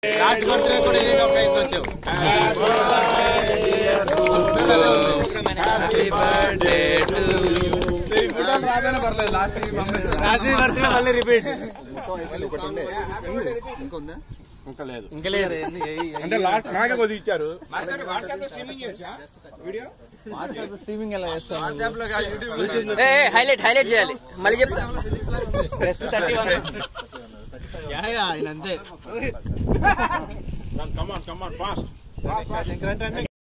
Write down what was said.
last birthday కూడా ఇదే praise వచ్చావు హ్యాపీ బర్త్డే టు రాగానే పర్లేదు లాస్ట్ లాస్ట్ బర్త్డే మళ్ళీ రిపీట్ మొత్తం అయిపోయింది ఒకటి ఉండే ఇంకా ఉందా ఇంకా లేదు ఇంకా లేదు అంటే లాస్ట్ నాకే కొద్ది ఇచ్చారు స్ట్రీమింగ్ ఎలా చేస్తాం హైలైట్ హైలైట్ చేయాలి మళ్ళీ చెప్పు బెస్ట్ థర్టీ వన్ ఆయన అంతే కమాన్ కమాన్ ఫాస్ట్